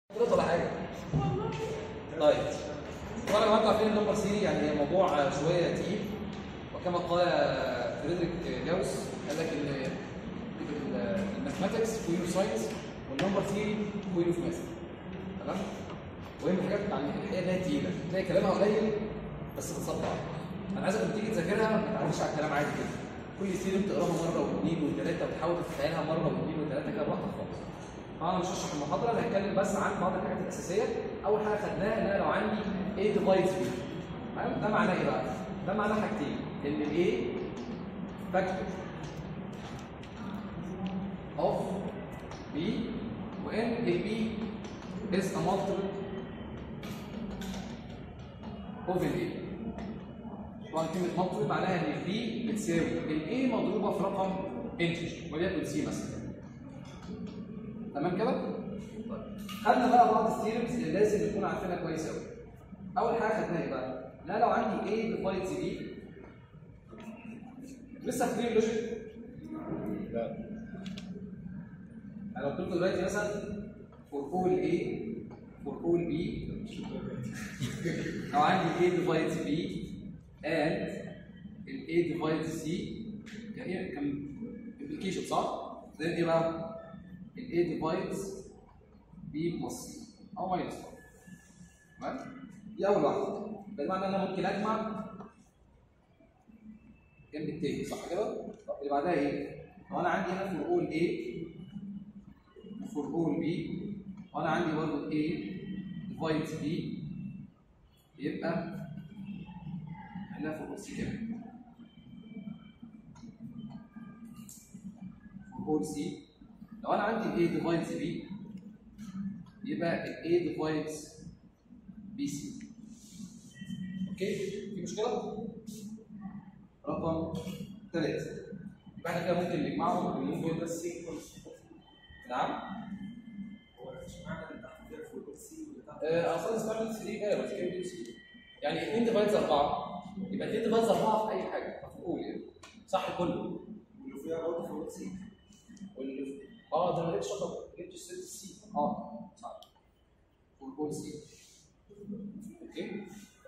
غلط ولا حاجه طيب طبعا لو انتوا عارفين النمبر سيري يعني هي موضوع شويه تقيل وكما قال فريدريك جاوس قال لك ان الماثماتكس كوين اوف ساينس والنمبر ثيري كوين اوف ماث تمام وهي من الحاجات يعني الحقيقه ان هي تقيله تلاقي كلامها قليل بس بتصدع انا عايزك لما تيجي تذاكرها ما تعملش على الكلام عادي كده كل ثيري بتقراها مره واثنين وثلاثه وتحاول تتخيلها مره واثنين وثلاثه كده براحتك خالص طبعا مش هشرح المحاضره انا هتكلم بس عن بعض الحاجات الاساسيه اول حاجه خدناها ان انا لو عندي A ديفايدز B تمام ده معناه ايه بقى؟ ده معناه حاجتين ان ال A فاكتور of B وان ال B is a multiple of ال A طبعا كلمه multiple معناها ان ال B بتساوي ال A مضروبه في رقم integer وليكن C مثلا تمام كده؟ طيب خدنا بقى بعض الثيرمز اللي لازم نكون عارفينها كويس قوي. اول حاجه خدناها ايه بقى؟ ان انا لو عندي A ديفايدز B لسه فاكرين لوجيك؟ لا انا قلت لكم دلوقتي مثلا for all A for all B لو عندي A divides B and ال A divides C كان ايه كان implication صح؟ زي ايه بقى؟ ال A divides B plus C او minus تمام؟ دي اول واحده ده معنى ان انا ممكن اجمع جنب التاني صح كده؟ طب اللي بعدها ايه؟ لو انا عندي هنا for all A for all B وانا عندي برضه A divides B يبقى هنا for all C كام؟ for all C لو انا عندي A divides B يبقى ال A divides BC اوكي؟ في مشكلة؟ رقم ثلاثة يبقى احنا كده ممكن نجمعهم ممكن بس نعم هو اشمعنى اللي تحت كده فوق السي واللي تحت آه، اصلا اسمها 3 غير بس كده سي يعني 2 ديفايدز 4 يبقى 2 ديفايدز 4 في اي حاجه مفعول يعني صح كله واللي فيها برضه فوق السي واللي اه ده ما جبتش رقم ما جبتش 6 سي اه صح والكل سي اوكي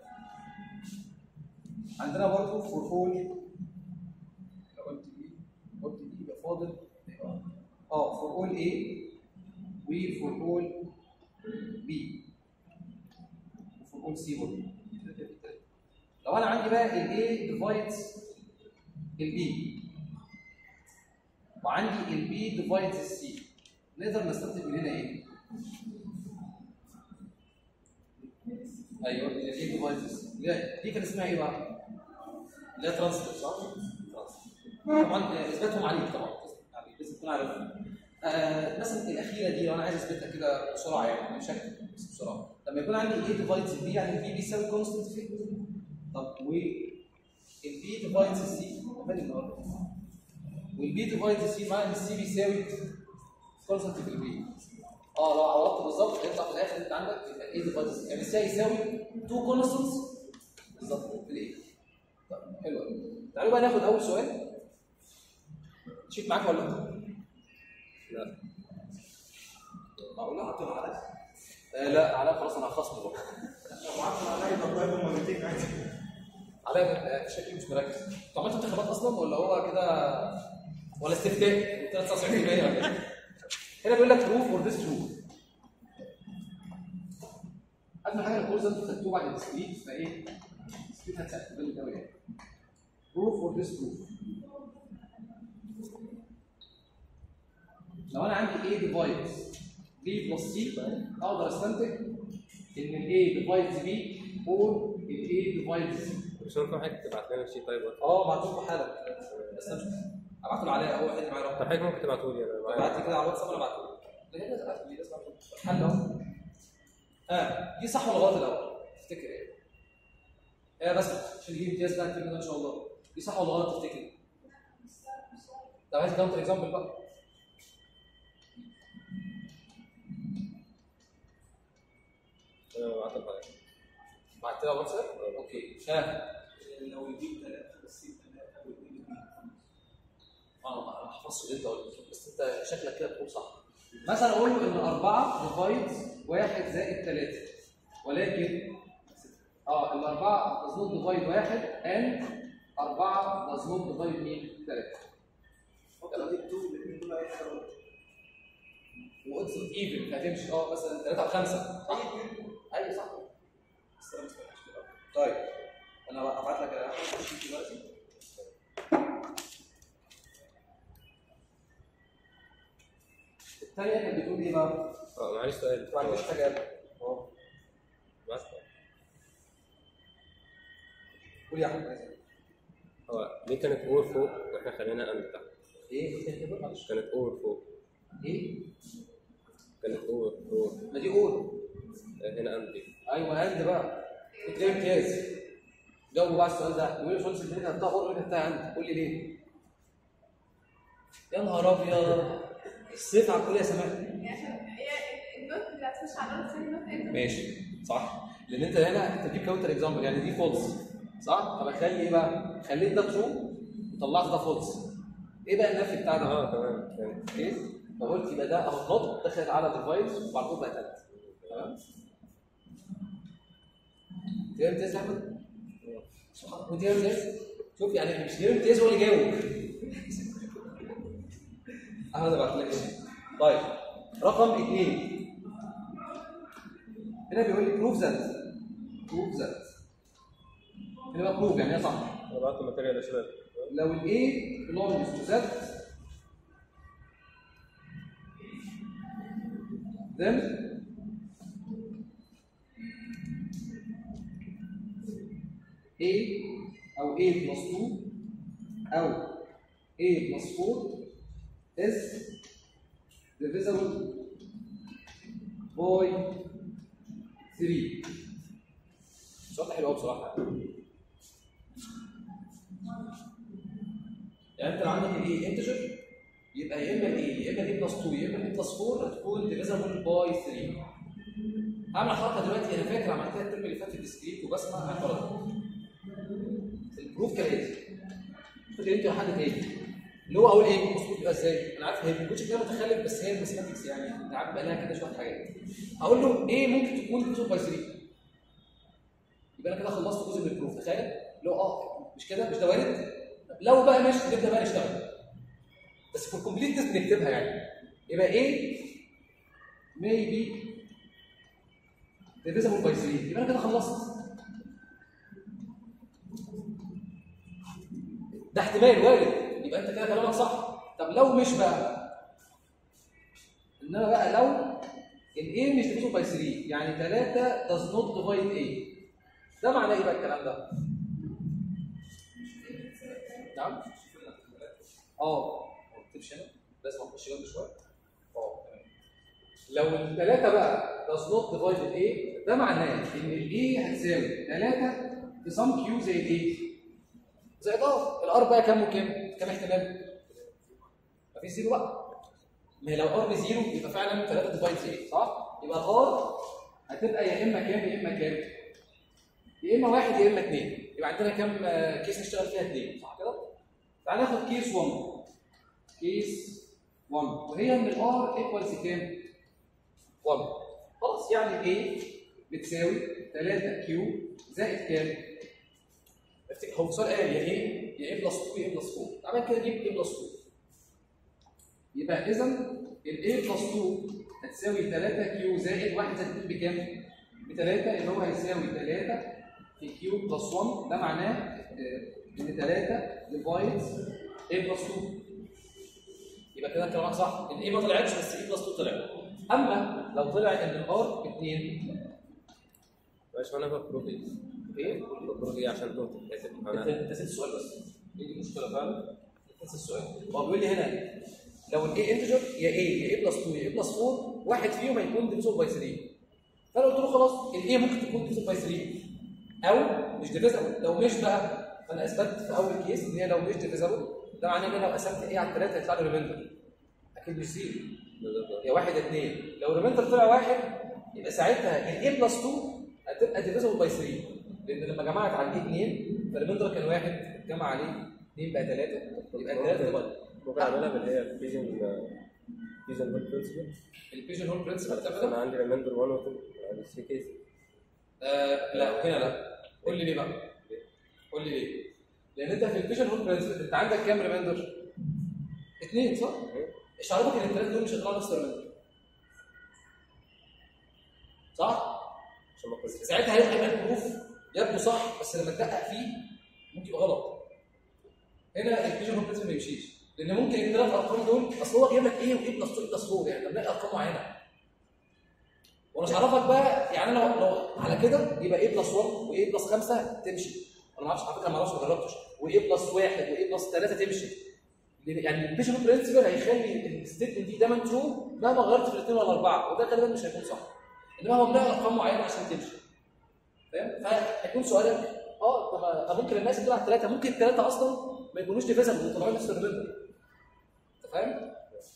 عندنا برضه فور اول لو قلت دي قلت دي يبقى فاضل اه فور اول اي وفور اول بي وفور اول سي برضه لو انا عندي بقى الاي ديفايدز البي وعندي البي ديفايدز السي نقدر نستنتج من هنا ايه؟ ايوه الاي ديفايدز السي دي كان اسمها ايه بقى؟ اللي هي ترانسفير صح؟ ترانسفير طبعا آه، اثباتهم عليك طبعا يعني لازم تكون عارفها آه مثلا الاخيره دي لو انا عايز اثبتها كده بسرعه يعني مش هكتب بس بسرعه لما يكون عندي a ديفايدز b يعني البي بيساوي كونستنت في طب و البي ديفايدز السي مالي النهارده والبي ديفايدز السي معنى السي بيساوي كونستنت في البي اه لو عوضت بالظبط هيطلع في الاخر انت عندك يبقى a ديفايدز يعني السي هيساوي 2 كونستنتس بالظبط في الايه طيب حلو قوي تعالوا بقى ناخد اول سؤال شيت معاك ولا لا؟ لا معقولة هتبقى عليا؟ آه لا علاء خلاص انا هخصمه بقى لو عارف عليا يبقى ضايبه مرتين عادي علاء آه، شكلي مش مركز طب انت انتخابات اصلا ولا هو كده ولا استفتاء 93% ولا ايه؟ هنا بيقول لك بروف اور ذس ترو اجمل حاجه الكورس ده انتوا خدتوه بعد السكريت فايه؟ السكريت هتساعدكم بالك قوي يعني بروف اور ذس ترو لو انا عندي A ديفايدز B بلس C اقدر استنتج ان ال A ديفايدز B اور ال A ديفايدز C مش ممكن حضرتك تبعت لنا الشيت طيب اه بعت لكم حالا بس انا مش ابعته لعلاء هو حل معايا طب رقم حضرتك ممكن تبعتوا لي انا معايا بعت لي كده على الواتساب انا بعته له لا لازم ابعت لي لازم ابعت له حل اهو اه دي صح ولا غلط الاول تفتكر ايه؟ ايه بس عشان يجيب امتياز بقى الترم ده ان شاء الله دي صح ولا غلط تفتكر؟ طب عايز كاونتر اكزامبل بقى انا بعت لحضرتك بعت لها واتساب اوكي اه لو يجيب ثلاثه بس ثلاثه ويجيب اثنين انا ما حفظتش اللي انت قلته بس انت شكلك كده بتقول صح مثلا اقول له ان 4 ديفايد 1 زائد 3 ولكن اه الاربعه does not divide 1 and 4 does not divide مين 3 ممكن اضيف 2 الاثنين دول هيحصلوا وقلت ايفن هتمشي اه مثلا 3 و5 صح؟ ايوه صح بس انا مش فاهم كده طيب انا هبعت لك احمد الشيت دلوقتي الثانيه كانت بتقول ايه بقى؟ اه معلش سؤال ما عنديش حاجه اه بس قول يا احمد هو ليه كانت اور فوق واحنا خلينا اند تحت ايه قلت كده معلش كانت اور فوق ايه؟ كانت اور اور ما دي قول هنا اند دي ايوه اند بقى تلاقي امتياز جاوبوا بقى السؤال ده يقول لي شمس الدنيا بتاع قول انت بتاع اند قول لي ليه؟ يا نهار ابيض الصيف على الكليه يا سماح النوت اللي هتخش على النوت ثاني نوت انت ماشي صح لان انت هنا انت بتجيب كاونتر اكزامبل يعني دي فولس صح فبخلي ايه بقى خليت ده ترو وطلعت ده فولس ايه بقى النفي بتاع ده اه تمام فهمت ايه فقلت يبقى ده اهو نوت دخلت على ديفايس وبعد كده بقت انت تمام دي امتياز يا احمد سبحان ودي امتياز شوف يعني مش دي امتياز هو اللي جاوب احمد ابعت لك اسمه. طيب رقم اثنين هنا بيقول لي بروف ذات بروف ذات هنا بقى بروف يعني ايه صح انا بعت الماتيريال يا شباب لو ال A belongs to Z then A أو A plus 2 أو A plus 4 is divisible by 3 السؤال ده حلو قوي بصراحة يعني انت لو عندك الايه انتجر يبقى يا اما الايه يا اما دي بلس 2 يا اما دي بلس 4 هتكون ديفيزبل باي 3 هعمل حركه دلوقتي انا فاكر عملتها الترم اللي فات في الديسكريت وبسمع اعتراض البروف كالاتي خد انت حد تاني اللي هو اقول ايه المفروض يبقى ازاي انا عارف هي ما كنتش كده متخلف بس هي الماثيماتكس يعني انت عارف بقى لها كده شويه حاجات هقول له ايه ممكن تكون ديفيزبل باي 3 يبقى انا كده خلصت جزء من البروف تخيل اللي هو اه مش كده مش ده وارد لو بقى ماشي نبدا بقى نشتغل بس في الكومبليت تيست نكتبها يعني يبقى ايه maybe divisible by 3 يبقى انا كده خلصت ده احتمال وارد يبقى انت كده كلامك صح طب لو مش بقى انما بقى لو ال A مش divisible by 3 يعني 3 does not divide A ده معناه ايه بقى الكلام ده؟ نعم؟ اه ما كتبش هنا لازم اخش جنب شويه اه تمام لو الثلاثه بقى does not divide ال A ده معناه ان ال A هتساوي 3 في سم كيو زي الايه؟ زي ار الار بقى كام وكام؟ كام احتمال؟ مفيش زيرو بقى ما هي لو ار بزيرو يبقى فعلا 3 ديفايد زي صح؟ يبقى الار هتبقى يا اما كام يا اما كام؟ يا اما واحد يا اما اثنين يبقى عندنا كام آه، كيس نشتغل فيها اثنين صح كده؟ تعال ناخد كيس 1 كيس 1 وهي ان الار ايكوالز كام؟ 1 خلاص يعني A بتساوي 3 كيو زائد كام؟ افتكر هو السؤال قال يا A يا A بلس 2 يا A بلس 4 تعالى كده نجيب A بلس 2 يبقى اذا ال A بلس 2 هتساوي 3 كيو زائد 1 زائد 2 بكام؟ ب 3 اللي هو هيساوي 3 في كيو بلس 1 ده معناه آه، ان 3 ديفايدز A بلس 2 يبقى كده كلامك صح ان A ما طلعتش بس A بلس 2 طلع اما لو طلع ان الار 2 معلش انا ببروف ايه؟ ايه؟ ببروف ايه عشان نقطة اسف انت انا انت نسيت السؤال بس دي دي مشكله فعلا نسيت السؤال هو بيقول لي هنا لو الاي انتجر يا ايه يا ايه بلس 2 يا ايه بلس 4 واحد فيهم هيكون ديفيزبل باي 3 فانا قلت له خلاص الايه ممكن تكون ديفيزبل باي 3 او مش ديفيزبل لو مش بقى فانا اثبتت في اول كيس ان هي لو مش ديفيزبل ده معناه ان انا لو قسمت ايه على 3 هيطلع لي ريميندر اكيد مش زيرو يا واحد يا اثنين لو الريميندر طلع واحد يبقى ساعتها الاي بلس 2 هتبقى ديفيزبل باي 3 لان لما جمعت على الاي 2 فالريميندر كان واحد اتجمع عليه 2 بقى 3 يبقى 3 ديفايد ممكن اعملها باللي هي فيجن بيجن هول برنسبل البيجن هول برنسبل ده انا عندي ريمبر 1 و 2 عندي 3 كيس آه لا هنا لا قول لي ليه بقى قول لي ليه لان انت في الفيجن هول برنسبل انت عندك كام ريمايندر؟ اثنين صح؟ ايش عرفك ان الثلاثه دول مش هيطلعوا نفس الريمايندر؟ صح؟ عشان ما كنتش ساعتها هيبقى هيبقى البروف يبدو صح بس لما تدقق فيه ممكن يبقى غلط هنا الفيجن هول برنسبل ما يمشيش لان ممكن الثلاث ارقام دول اصل هو جايب لك ايه وايه بلس 2 بلس 4 يعني طب نلاقي ارقام معينه وانا مش هعرفك بقى يعني انا لو, لو على كده يبقى ايه بلس 1 وايه بلس 5 تمشي انا ما اعرفش على فكره ما اعرفش ما جربتش وايه بلس 1 وايه بلس 3 تمشي لأن- يعني الفيجن برنسبل هيخلي الستيتمنت دي دايما ترو مهما غيرت في الاثنين ولا الاربعه وده غالبا مش هيكون صح انما هو ملاقي ارقام معينه عشان تمشي فاهم فهيكون سؤالك اه طب طب ممكن الناس اللي على الثلاثه ممكن الثلاثه اصلا ما يكونوش ديفيزبل وطلعوا نفس الريمبر انت فاهم؟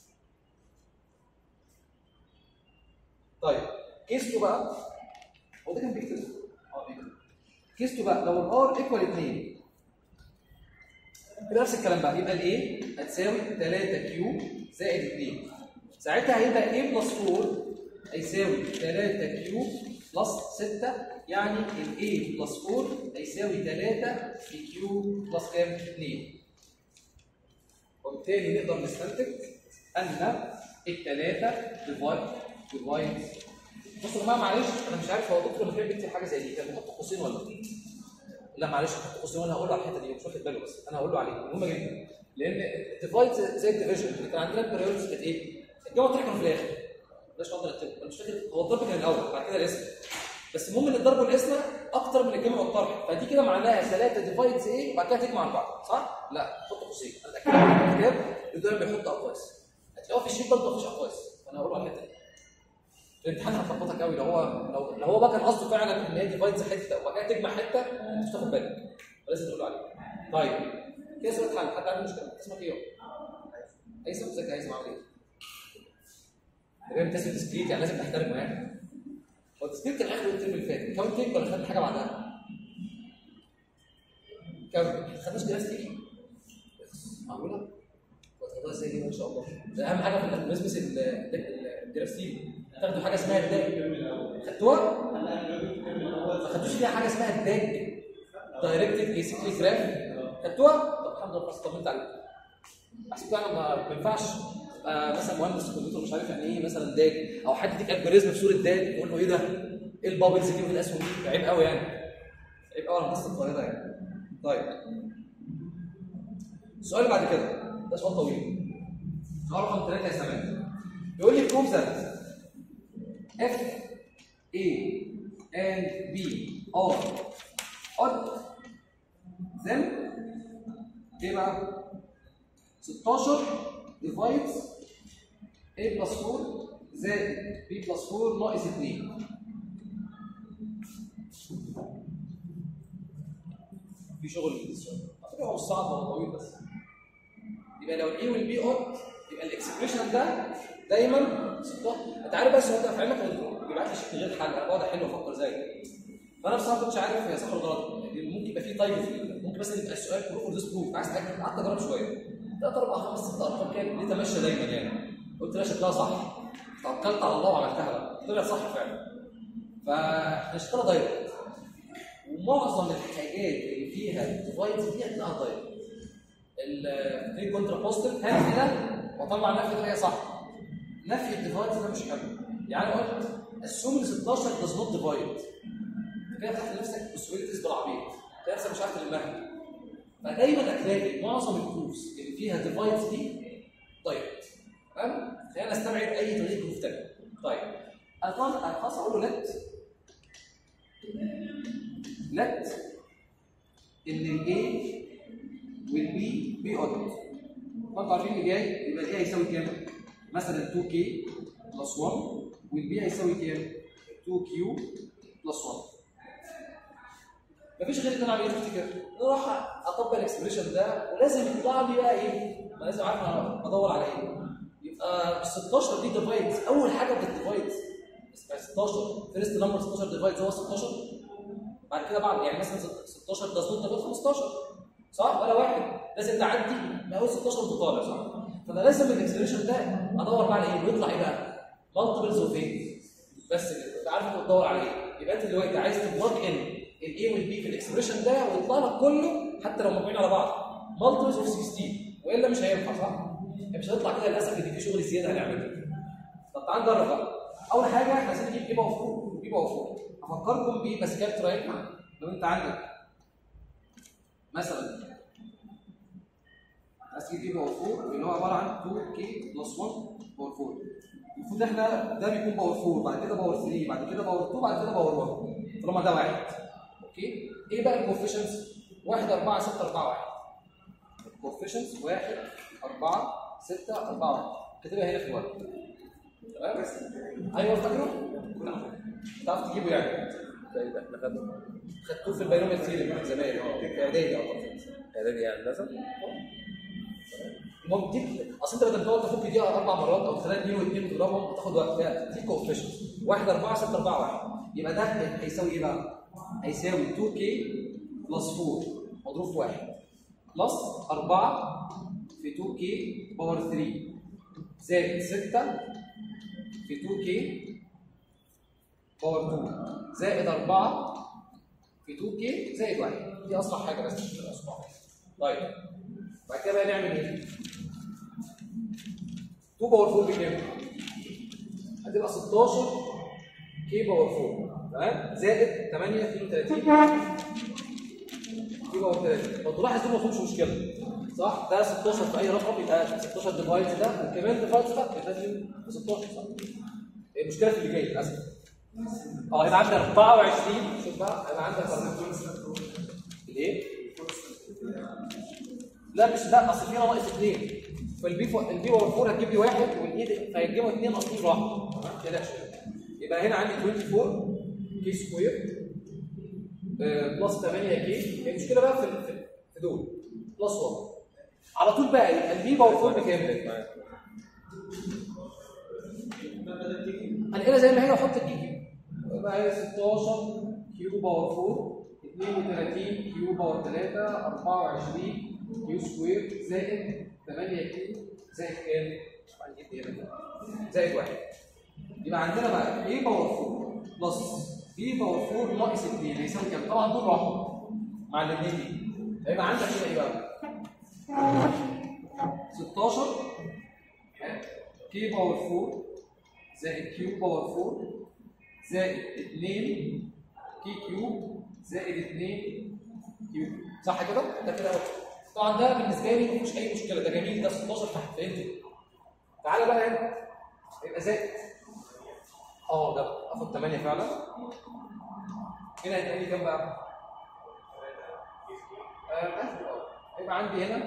طيب كيستو بقى هو ده كان بيكتب اه بيكتب كيستو بقى لو الار ايكوال 2 كده نفس الكلام بقى يبقى الايه هتساوي 3 كيو زائد 2 ساعتها هيبقى a بلس 4 هيساوي 3 كيو بلس 6 يعني ال a بلس 4 هيساوي 3 في كيو بلس كام 2 وبالتالي نقدر نستنتج ان الثلاثه ديفايد ديفايد بصوا يا جماعه معلش انا مش عارف هو الدكتور لما كان بيكتب حاجه زي دي كان بيحط قوسين ولا لا؟ لا معلش هحط قوسين وانا هقول له على الحته دي مش واخد باله بس انا هقول له عليه مهمه جدا لان الديفايد زي الديفيجن اللي كان عندنا البريورز كانت ايه؟ الجو التاني كان في الاخر مش نقدر نكتبه انا مش فاكر هو الضرب كان الاول بعد كده الاسم بس المهم ان الضرب والقسمه اكتر من الجمع والطرح فدي كده معناها ثلاثه ديفايدز ايه وبعد كده تجمع بعض صح؟ لا حط قوسين انا اتاكد من الكتاب دايما بيحط اقواس هتلاقوها في الشيت برضه مفيش اقواس فانا هقول له على الحته دي في الامتحان هتلخبطك قوي لو هو لو لو هو بقى كان قصده فعلا ان هي ديفايدز حته وبعد كده تجمع حته انت مش تاخد بالك لازم تقول له عليه طيب كده سؤال حل حد عنده مشكله اسمك ايه؟ هيثم ازيك يا هيثم عامل ايه؟ تمام تسمي ديسكريت يعني لازم تحترمه يعني هو الديسكريت كان اخر الترم اللي فات كاونتنج ولا خدنا حاجه بعدها؟ كاونتنج ما خدناش جراف تيجي معقوله؟ وتاخدوها ازاي دي ان شاء الله ده اهم حاجه في البيزنس الجراف تيجي تاخدوا حاجه اسمها الداج خدتوها؟ ما خدتوش فيها حاجه اسمها الداج دايركتد بيسكلي جراف خدتوها؟ طب الحمد لله بس طمنت عليكم احسن فعلا ما ما ينفعش تبقى مثلا مهندس كمبيوتر مش عارف يعني ايه مثلا داج او حد يديك الجوريزم في صوره داج تقول له ايه ده؟ ايه البابلز دي وايه الاسهم دي؟ عيب قوي يعني عيب قوي على هندسه القاهره يعني طيب السؤال اللي بعد كده ده سؤال طويل سؤال رقم ثلاثه يا سلام بيقول لي بروف ذات F A and B are odd then ايه بقى؟ 16 divides A plus 4 زائد B plus 4 ناقص 2 في شغل في السؤال على فكره هو مش صعب هو طويل بس يبقى لو الاي والبي اوت يبقى الاكسبريشن ده دايما 16 انت عارف بس هو انت في علمك هو بيبعت لي شيء من غير حل انا بقعد احل وافكر زيك فانا بصراحه ما كنتش عارف هي صح ولا غلط يعني ممكن يبقى في تايب ممكن مثلا يبقى السؤال بروف اور ديس بروف عايز تاكد قعدت اجرب شويه ثلاث اربع خمس ست ارقام كده لقيتها ماشيه دايما يعني قلت لا شكلها صح توكلت على الله وعملتها بقى طلع صح فعلا فاشتغل دايركت ومعظم الحاجات اللي فيها ديفايدز دي هتلاقيها دايركت الفري كونترا بوستيف هات كده واطلع نفي تلاقيها صح نفي الديفايدز ده مش حلو يعني أنا قلت assume 16 does not divide انت كده فتحت لنفسك possibilities بالعبيط تلاقي نفسك مش عارف تلمها فدايما هتلاقي معظم البروفز اللي فيها ديفايدز دي دايركت تمام خلينا نستبعد اي طريقه بروف تاني طيب انا طبعا انا خلاص اقول له لت let ان الاي والبي بي اوت طبعا عارفين اللي جاي يبقى الاي هيساوي كام؟ مثلا 2 كي بلس 1 والبي هيساوي كام؟ 2 كيو بلس 1 مفيش غير ان انا اعمل ايه تفتكر؟ انا راح اطبق الاكسبريشن ده ولازم يطلع لي بقى ايه؟ ما لازم عارف انا بدور على ايه؟ يبقى ال 16 دي ديفايدز اول حاجه بالديفايدز 16 فيرست نمبر 16 ديفايدز هو 16 بعد كده بعد يعني مثلا 16 ده نوت تبقى 15 صح ولا واحد لازم تعدي ما هو 16 وانت طالع صح فانا لازم الاكسبريشن ده ادور بقى على ايه ويطلع ايه بقى؟ مالتيبلز اوف ايه؟ بس كده انت عارف انت بتدور على ايه يبقى انت دلوقتي عايز تبلج ان الاي والبي في الاكسبريشن ده ويطلع لك كله حتى لو مجموعين على بعض مالتيبلز اوف 16 والا مش هينفع صح؟ يعني مش هيطلع كده للاسف ان في شغل زياده هنعمله طب تعال نجرب بقى اول حاجه احنا عايزين نجيب ايه باور 4 وايه باور 4 افكركم بباسكال ترايل لو انت عندك مثلا عايز تجيب ايه باور 4 اللي هو عباره عن 2 كي بلس 1 باور 4 المفروض احنا ده بيكون باور 4 بعد كده باور 3 بعد كده باور 2 بعد كده باور 1 طالما ده واحد اوكي ايه بقى الكوفيشنتس 1 4 6 4 1 الكوفيشنتس 1 4 6 4 1 كاتبها هنا في الورق تمام ايوه فاكره؟ نعم تعرف تجيبه يعني ده ده احنا خدنا خدتوه في البينوميال ثيوري من زمان اه في اعدادي اعتقد اعدادي يعني لازم المهم دي اصل انت بدل ما تقعد تفك دي اربع مرات او تخليها اثنين واثنين وتضربهم هتاخد وقت لا دي كوفيشنت 1 4 6 4 1 يبقى ده هيساوي ايه بقى؟ هيساوي 2 كي بلس 4 مضروب في 1 بلس 4 في 2 كي باور 3 زائد 6 في 2 كي باور 2 زائد 4 في 2 كي زائد 1 دي اسرع حاجه بس مش الاسرع طيب بعد كده بقى نعمل ايه؟ 2 باور 4 بكام؟ هتبقى 16 كي باور 4 تمام؟ زائد 8 32 كي باور 3 لو تلاحظ دول ما فيهمش مشكله صح؟ ده 16 في اي رقم يبقى 16 ديفايد ده وكمان ديفايد ده يبقى لازم 16 صح؟ المشكله في اللي جاي للاسف اه يبقى عندك 24 شوف بقى يبقى عندك 24 الايه؟ لا مش ده اصل في هنا ناقص اثنين فالبي فو... البي باور 4 هتجيب لي واحد والايد فهيجيبوا اثنين ناقصين واحد تمام كده يبقى هنا عندي 24 كي سكوير آه، بلس 8 كي المشكله بقى في في- في دول بلس 1 على طول بقى البي باور 4 بكام؟ هنقلها زي ما هي واحط الكي يبقى هي 16 كيو باور 4 32 كيو باور 3 24 كيو سكوير زائد 8 كيو زائد كام؟ هنجيب ايه هنا؟ زائد 1 يبقى عندنا بقى ايه باور 4 بلس بي باور 4 ناقص 2 هيساوي كام؟ طبعا دول راحوا مع الاثنين دي هيبقى عندك هنا ايه بقى؟ 16 كي باور 4 زائد كيو باور 4 زائد 2 كي كيوب زائد 2 كيوب صح كده؟ ده كده أهو. طبعا ده بالنسبه لي ما فيهوش اي مشكله ده جميل ده 16 تحت فهمت تعالى بقى هنا يبقى زائد اه ده اخد 8 فعلا هنا هيبقى لي كام بقى؟ آه، ماشي، آه. هيبقى عندي هنا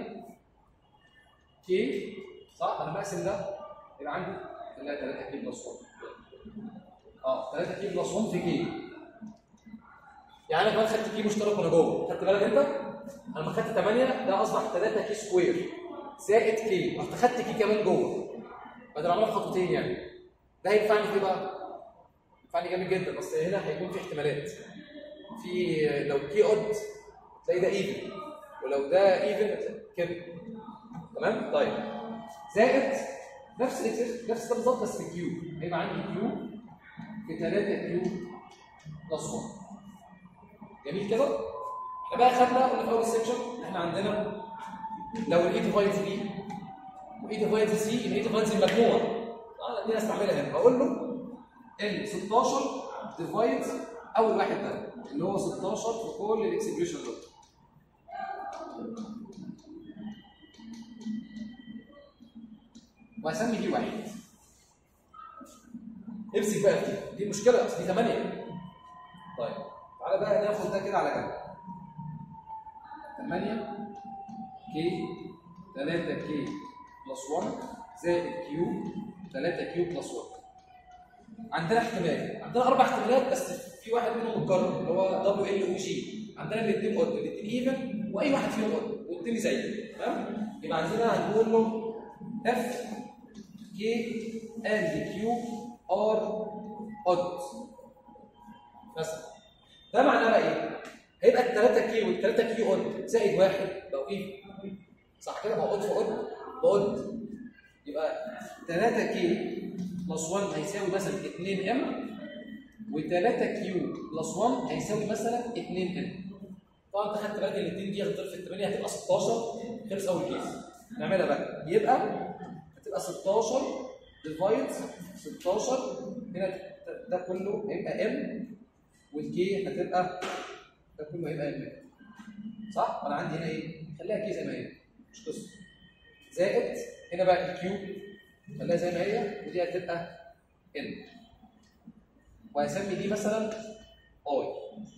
كي صح انا بقسم ده يبقى عندي لا 3 كي بلس 1 اه 3 كي بلس 1 في كي يعني انا كمان خدت كي مشترك وانا جوه خدت بالك انت؟ انا لما خدت 8 ده اصبح 3 كي سكوير زائد كي رحت خدت كي كمان جوه بدل اعملها خطوتين يعني ده هينفعني في ايه بقى؟ ينفعني جامد جدا بس هنا هيكون في احتمالات في لو كي اود تلاقي ده ايفن ولو ده ايفن كده تمام طيب زائد نفس الإكس- نفس ده بالظبط بس في كيو هيبقى عندي كيو في 3 كيو بلس 1 جميل كده احنا بقى خدنا قلنا في اول سيكشن احنا عندنا لو الاي ديفايد بي واي ديفايد سي يبقى اي ديفايد المجموع اه دي استعملها هنا بقول له ال 16 ديفايد اول واحد ده اللي هو 16 في كل الاكسبريشن دول وهسمي دي واحد امسك بقى دي دي مشكله اصل دي 8 طيب تعالى بقى ناخد ده كده على جنب 8 كي 3 كي بلس 1 زائد كيو 3 كيو بلس 1 عندنا احتمال عندنا اربع احتمالات بس في واحد منهم متكرر اللي هو دبليو ال او جي عندنا الاثنين اود الاثنين ايفن واي واحد فيهم اود والتاني زيه تمام يبقى عندنا هنقول له اف كي اند كيو ار اود بس ده معناه بقى ايه؟ هيبقى ال 3 كي وال 3 كيو اود زائد واحد بقوا ايه؟ صح كده؟ ما هو اود في اود باود يبقى 3 كي بلس 1 هيساوي مثلا 2 ام و3 كيو بلس 1 هيساوي مثلا 2 ام طبعا انت خدت بالك ان الاثنين دي هتضرب في الثمانيه هتبقى 16 خلص اول كيس نعملها بقى يبقى هتبقى 16 ديفايد 16 هنا ده- ده كله هيبقى ام والكي هتبقى ده كله هيبقى ام صح؟ وانا عندي هنا ايه؟ خليها كي زي ما هي مش قصه زائد هنا بقى الكيو خليها زي ما هي ودي هتبقى ان وهسمي دي مثلا اي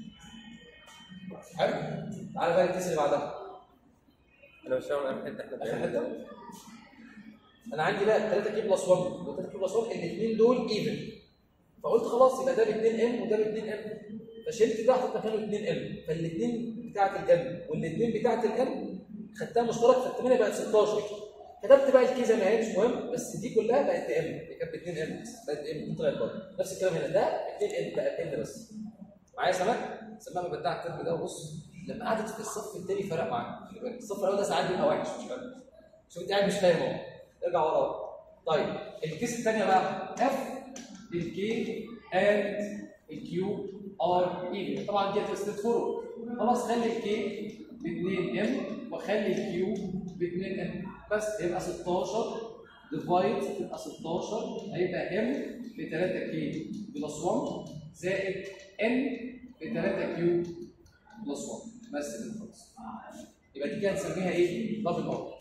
حلو؟ تعالى بقى الكيس اللي بعدها انا مش فاهم اهم حته احنا اخر بنعملها. حته انا عندي بقى 3 كي بلس 1 و3 كي بلس 1 الاثنين دول ايفن فقلت خلاص يبقى ده ب 2 ام وده ب 2 ام فشلت ده حطيت مكانه 2 ام فالاثنين بتاعت الام والاثنين بتاعت الام خدتها مشترك فالثمانيه بقت 16 كتبت بقى الكي زي ما هي مش مهم بس دي كلها بقت ام دي كانت ب 2 ام بس بقت ام دي طلعت بره نفس الكلام هنا ده 2 ام بقى ام بس معايا سماء سماء بدع الترم ده وبص لما قعدت في الصف الثاني فرق معايا خلي بالك الصف الاول ده ساعات بيبقى وحش مش فاهم شوف انت قاعد مش فاهم اهو ارجع ورا اهو. طيب الكيس الثانيه بقى اف الكي اند الكيو ار ايفن طبعا دي ستيت فورورد خلاص خلي الكي ب 2 ام وخلي الكيو ب 2 ام بس يبقى 16 ديفايد تبقى 16 هيبقى ام ب 3 كي بلس 1 زائد ان ب 3 كيو بلس 1 بس كده خلاص يبقى دي كده هنسميها ايه؟ دبل ار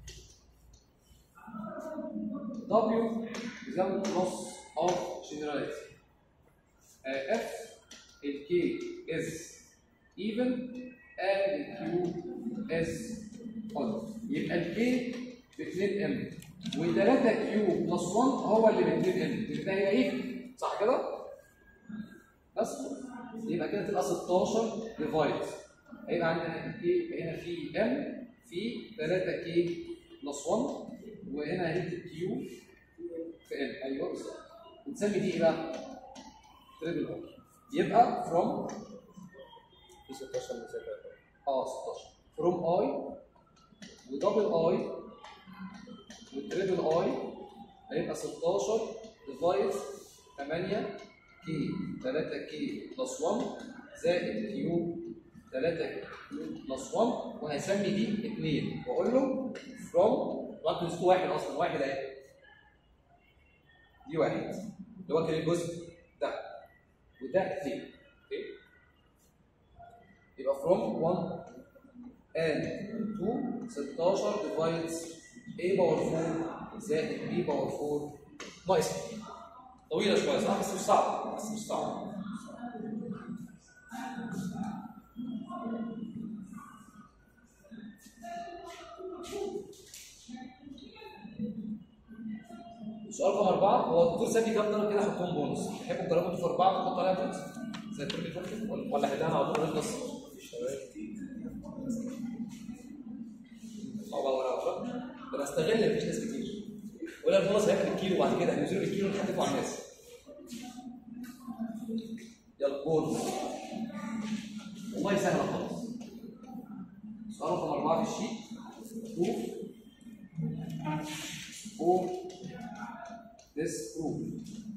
W without loss of generality. Uh, F, the K is even and the Q is odd. يبقى ال K ب 2 M و3 Q بلس 1 هو اللي ب 2 M يبقى هي ايه؟ صح كده؟ بس يبقى كده تبقى 16 ديفايد هيبقى عندنا ال K يبقى هنا في M في 3 K بلس 1 وهنا هنكتب كيو في ال ايوه بالظبط ونسمي دي ايه بقى؟ تريبل او يبقى فروم في 16 مسافه اه 16 فروم اي ودبل اي وتريبل اي هيبقى 16 ديفايد 8 كي 3 كي بلس 1 زائد كيو 3 كيو بلس 1 وهسمي دي 2 واقول له فروم ممكن يسكو واحد اصلا واحد اهي دي واحد اللي هو كان الجزء ده وده 2 اوكي يبقى from 1 and 2 16 divides a باور 4 زائد b باور 4 ناقص طويلة شوية صح؟ بس مش صعب بس مش صعب سؤال رقم أربعة هو الدكتور سابي كام درجة كده حطهم بونص تحبوا تجربوا انتوا في أربعة ونحط عليها بونص زي الترم اللي فات ولا- ولا حلها على طول ونخلص أو بقى ولا ولا ده أنا استغل إن مفيش ناس كتير ولا البونص هياخد الكيلو وبعد كده هننزلوا بالكيلو ونحدفوا على الناس يلا بونص والله سهلة خالص سؤال رقم أربعة في الشيت شوف or disprove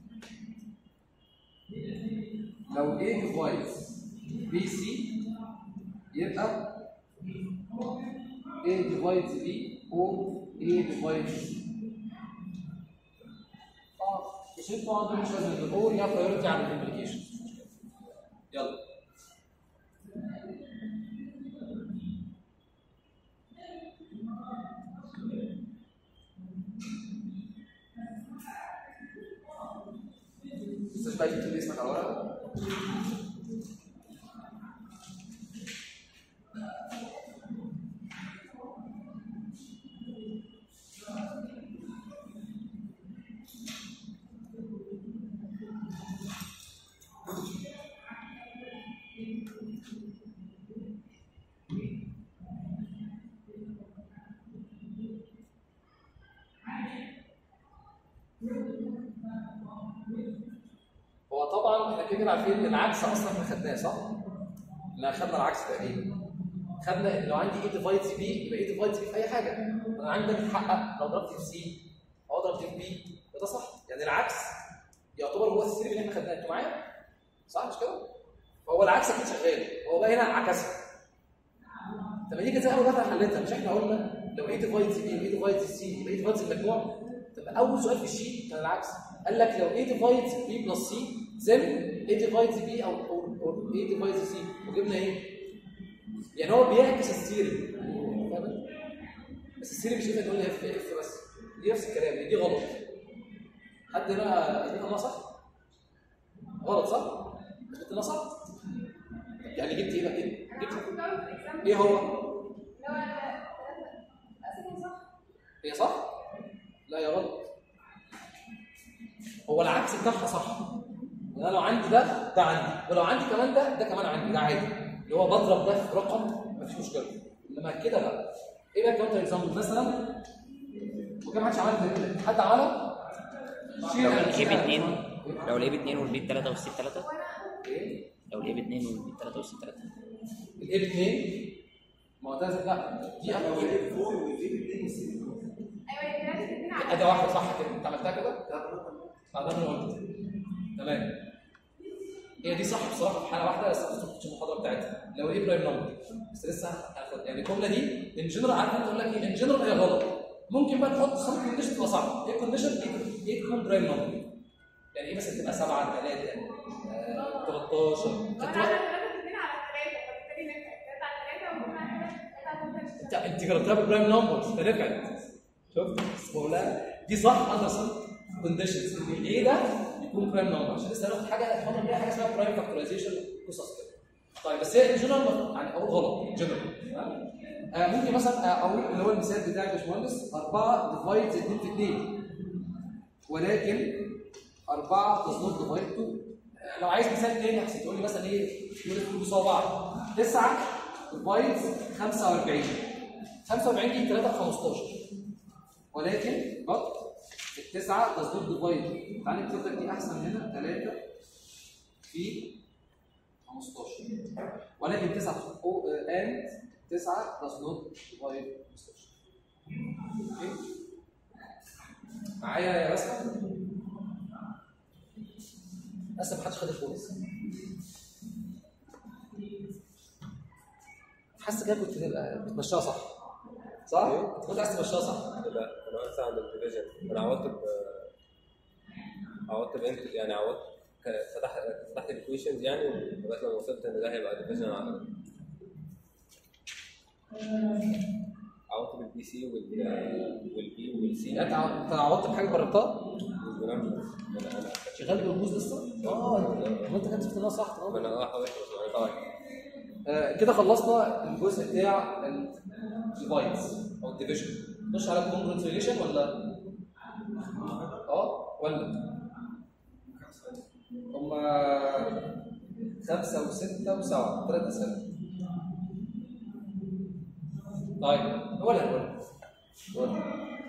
لو A divides BC يبقى A divides B or A divides C اه الشيء طبعا ده مش لازم نقول يا priority على الامبليكيشن يلا استاذ بقى تكتب اسمك على ورقه هو طبعا احنا كده كده عارفين ان العكس اصلا احنا خدناه صح؟ لا خدنا العكس تقريبا خدنا ان لو عندي ايه ديفايدز بي يبقى ايه ديفايدز بي في اي حاجه انا عندي بتحقق لو ضربت في سي اضرب دي في بي ده صح يعني العكس يعتبر هو السيري اللي احنا خدناه انتوا معايا صح مش كده فهو العكس اكيد شغال هو بقى هنا عكسها طب ما دي كانت اول واحده حلتها مش احنا قلنا لو ايه ديفايد سي بي وايه ديفايد سي يبقى ايه ديفايد المجموع طب اول سؤال في الشيت كان العكس قال لك لو ايه ديفايد بي بلس سي زن ايه ديفايد بي او او أو ايه ديفايد سي وجبنا ايه يعني هو بيعكس السيري فاهم بس السيري مش ينفع تقول لي اف اف بس دي نفس الكلام دي غلط حد هنا هنا صح غلط صح قلت لنا صح يعني جبت ايه بقى كده انا جبت عملت جاوب في الاكزام ايه هو لو انا اساسا صح هي صح لا يا غلط هو العكس بتاعها صح انا لو عندي ده ده عندي ولو عندي كمان ده ده كمان عندي ده عادي اللي هو بضرب ده في رقم مفيش مشكله انما كده لا ايه بقى كاونتر اكزامبل مثلا وكم حدش عمل كده؟ حد عمله لو الاي ب 2 لو الاي ب 2 والبي ب 3 والسي ب 3 ايه لو الاي ب 2 والبي ب 3 والسي ب 3 الايه باثنين معتزل لا دي لو اول الايه فوق والايه بالاثنين والسي ايوه هي ثلاثه الاثنين على اداه واحده صح كده انت عملتها كده؟ اه ده انا قلت تمام هي دي صح بصراحه في حاله واحده بس ما كنتش المحاضره بتاعتها لو ايه برايم نمبر بس لسه هاخد يعني الجمله دي ان جنرال عارف انت اقول لك ايه ان جنرال هي غلط ممكن بقى نحط خط كونديشن تبقى صح ايه كونديشن ايه تكون برايم نمبر يعني ايه مثلا تبقى 7 3 13 وانا عامله ثلاثه الاثنين على ثلاثه فبالتالي نفع ثلاثه على ثلاثه وكل على ثلاثه ثلاثه على انت انت جربتها بالبرايم نمبرز فنفعت شفت بقولها دي صح اندرسون كونديشنز ان الايه ده يكون برايم نمبر عشان لسه هناخد حاجه هناخد بيها حاجه اسمها برايم فاكتورايزيشن قصص كده طيب بس هي جنرال يعني اقول غلط جنرال آه ممكن مثلا آه، اقول اللي هو المثال بتاع يا باشمهندس 4 ديفايد 2 في 2 ولكن 4 does not divide 2 لو عايز مثال تاني احسن تقول لي مثلا ايه يقول لك بيساوي بعض 9 ديفايد 45 45 دي 3 في 15 ولكن بط التسعة does not divide تعالى نكتب لك دي أحسن هنا 3 في 15 ولكن 9 أو and 9 does not divide 15 اوكي معايا يا بسمة للأسف محدش خد الفرص حاسس كده كنت تبقى بتمشيها صح صح؟ كنت كنت عايز تمشيها صح لا انا انسى عند الديفيجن انا عوضت ب عوضت بانت يعني عوضت ك- فتحت فتحت الايكويشنز يعني لغايه لما وصلت ان ده هيبقى ديفيجن على عوضت بالبي سي والبي والسي انت ع- انت عوضت بحاجه جربتها؟ والبنمبر انا انا شغال بالجوز لسه؟ اه ما انت كنت فهمتها صح ما تمام انا اه حاولت بس طيب آه كده خلصنا الجزء بتاع الديفايدز او الديفيجن نخش على الكونجرنت ريليشن ولا اه ولا هما خمسة وستة وسبعة ثلاث أسئلة طيب ولا ولا ولا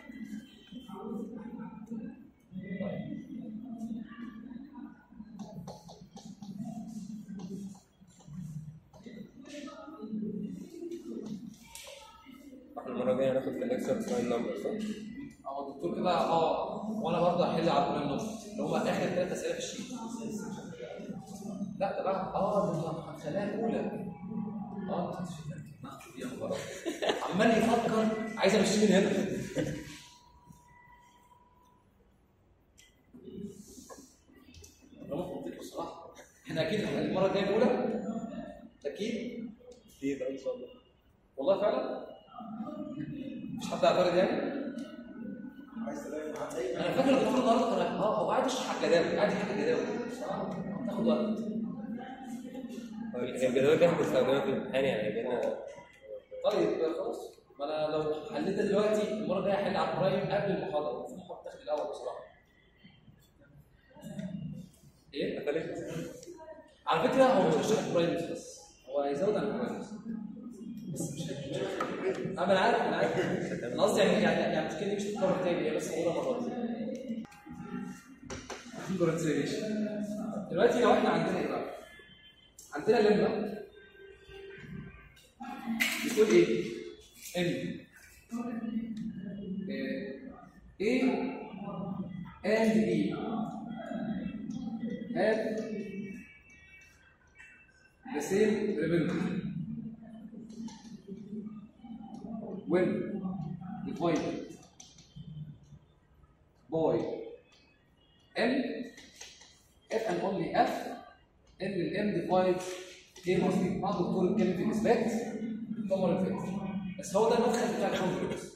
احنا المره الجايه هناخد في الليكشر ساين نمبر صح؟ اه الدكتور كده اه وانا برضه هحل على البرايم نمبر اللي هم اخر ثلاث اسئله في الشيت لا ده بقى اه ده انت هتخليها الاولى اه انت يا خبر عمال يفكر عايز امشيه من هنا رقم منطقي بصراحه احنا اكيد المره الجايه الاولى اكيد اكيد ان شاء الله والله فعلا مش حد اعترض يعني عايز تلاقي معاه اي انا فاكر الدكتور النهارده كان اه هو قاعد يشرح الجداول قاعد يحل الجداول تاخد وقت هي الجدول دي هنستخدمها في الامتحان يعني هيجي لنا طيب خلاص ما انا لو حليتها دلوقتي المره الجايه هحل على البرايم قبل المحاضره المفروض المحاضره تاخد الاول بصراحه ايه؟ على فكره هو مش هيشرح البرايمز بس هو هيزود عن البرايمز بس مش انا أنا عارف انا عارف انا قصدي يعني يعني يعني المشكله دي مش هتتكرر تاني هي بس اولى مره دي كونجراتيليشن دلوقتي لو احنا عندنا ايه بقى؟ عندنا لمبه بتقول ايه؟ ان ايه and B have the same remainder when divided by M if and only F ان الام ديفايد ايه مصري بعض الدكتور اتكلم في الاثبات المره اللي فاتت بس هو ده المدخل بتاع الكونفليكت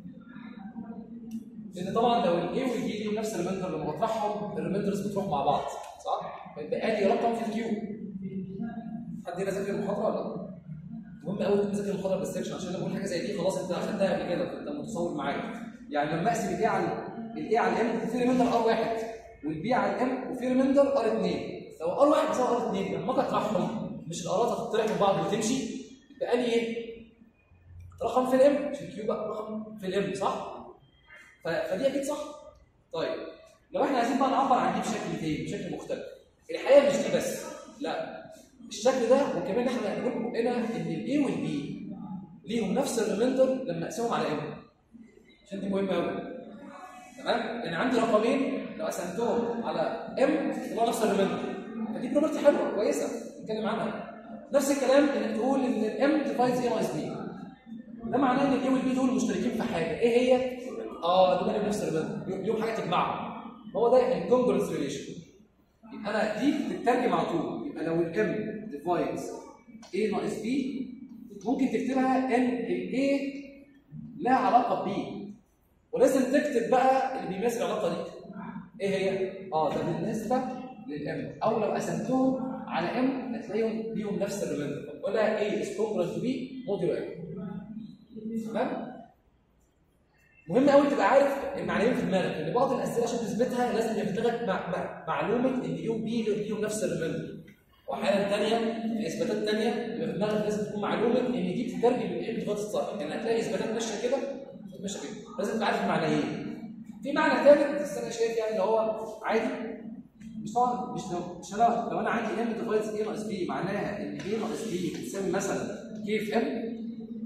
لان طبعا لو الاي والبي ليهم نفس الريمندر لما بطرحهم الريمندرز بتروح مع بعض صح؟ فيبقى لي رقم في الكيو حد هنا ذاكر المحاضره ولا لا؟ مهم قوي تكون ذاكر المحاضره بالسكشن عشان لما اقول حاجه زي دي خلاص انت اخدتها قبل كده فانت متصور معايا يعني لما اقسم الاي على الاي على الام في ريمندر ار واحد والبي على الام وفي ريمندر ار اثنين لو ار واحد بيساوي ار اثنين لما اجي اطرحهم مش الارات هتطرح من بعض وتمشي يبقى لي ايه؟ رقم في الام مش الكيو بقى رقم في الام صح؟ ف- فدي اكيد صح طيب لو احنا عايزين بقى نعبر عن دي بشكل تاني بشكل مختلف الحقيقه مش دي بس لا الشكل ده وكمان احنا هنقول هنا ان الاي والبي ليهم نفس الريمندر لما اقسمهم على ام عشان دي مهمه قوي تمام لان عندي رقمين لو قسمتهم على ام يطلعوا نفس الريمندر فدي بروبرتي حلوه كويسه نتكلم عنها نفس الكلام انك تقول ان الام ديفايدز اي ناقص بي ده معناه ان الاي والبي دول مشتركين في حاجه ايه هي؟ اه دول نفس الريمندر ليهم حاجه تجمعهم هو ده الكونجرنس ريليشن يبقى انا دي بتترجم على طول يبقى لو الام ديفايدز a ناقص b ممكن تكتبها ان الاي لها علاقه ب ولازم تكتب بقى اللي بيمثل العلاقه دي ايه هي؟ اه ده بالنسبه للام او لو قسمتهم على ام هتلاقيهم ليهم نفس الريمندر فبقولها a is congruent to b موديلو m تمام؟ مهم قوي تبقى عارف المعنيين في دماغك ان بعض الاسئله عشان تثبتها لازم يبقى في دماغك مع مع معلومه ان يو بي ليهم نفس الريمندر واحيانا ثانيه في اثباتات ثانيه يبقى في دماغك لازم تكون معلومه ان دي بتترجم من ايه بتفاضل الصح يعني هتلاقي اثباتات ماشيه كده ماشيه كده لازم تبقى عارف المعنيين في معنى ثالث بس انا شايف يعني اللي هو عادي مش طبعا مش لو مش انا لو انا عندي ام ديفايدز اي ناقص بي معناها ان اي ناقص بي بتساوي مثلا كي في ام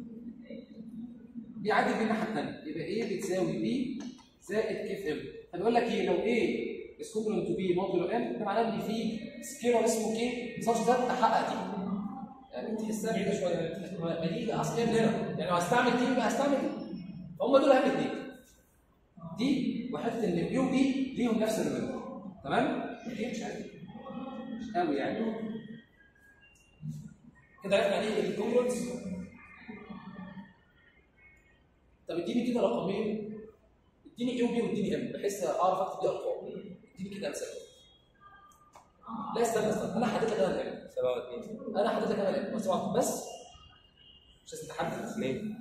بيعدي بيه الناحيه الثانيه يبقى ايه بتساوي بي زائد كيف ام فبيقول لك ايه لو ايه is equivalent to b موديلو ام ده معناه ان في سكيلر اسمه كي صار ده تحقق دي يعني تحسها بعيده شويه يعني تحس- ما ما دي اصل هي من هنا يعني لو هستعمل دي يبقى هستعمل دي فهم دول اهم اثنين دي وحته ان اليو بي ليهم نفس الريمندر تمام؟ دي مش عارف مش قوي يعني كده عرفنا يعني ايه الكونجرنس طب اديني كده رقمين اديني اي وبي واديني ام بحيث اعرف اكتب دي ارقام اديني كده امثله لا استنى استنى انا حددت لك انا الام 7 2 انا حددت لك انا الام بس واحد بس مش لازم تحدد 2